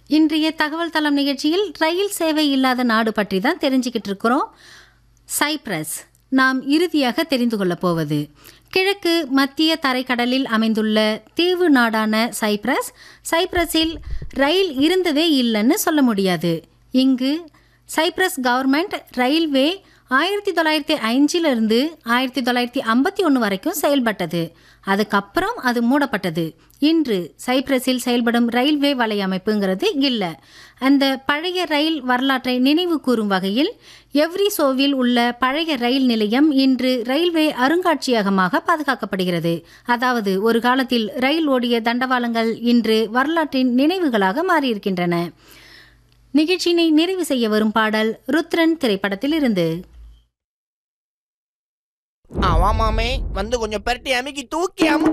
இன்றைய தகவல் தளம் நிகழ்ச்சியில் ரயில் சேவை இல்லாத நாடு பற்றி தான் தெரிஞ்சுக்கிட்டு இருக்கிறோம் சைப்ரஸ் நாம் இறுதியாக தெரிந்து கொள்ளப் போவது கிழக்கு மத்திய தரைக்கடலில் அமைந்துள்ள தீவு நாடான சைப்ரஸ் சைப்ரஸில் ரயில் இருந்ததே இல்லைன்னு சொல்ல முடியாது இங்கு சைப்ரஸ் கவர்மெண்ட் ரயில்வே ஆயிரத்தி தொள்ளாயிரத்தி அஞ்சிலிருந்து ஆயிரத்தி தொள்ளாயிரத்தி ஐம்பத்தி ஒன்று வரைக்கும் செயல்பட்டது அதுக்கப்புறம் அது மூடப்பட்டது இன்று சைப்ரஸில் செயல்படும் ரயில்வே வலையமைப்புங்கிறது இல்லை அந்த பழைய ரயில் வரலாற்றை நினைவு கூறும் வகையில் எவ்ரிசோவில் உள்ள பழைய ரயில் நிலையம் இன்று ரயில்வே அருங்காட்சியகமாக பாதுகாக்கப்படுகிறது அதாவது ஒரு காலத்தில் ரயில் ஓடிய தண்டவாளங்கள் இன்று வரலாற்றின் நினைவுகளாக மாறியிருக்கின்றன நிகழ்ச்சியினை நிறைவு செய்ய வரும் பாடல் ருத்ரன் திரைப்படத்தில் இருந்து ஆமா மாமே வந்து கொஞ்சம் பெரட்டி அமுக்கி தூக்கி அமு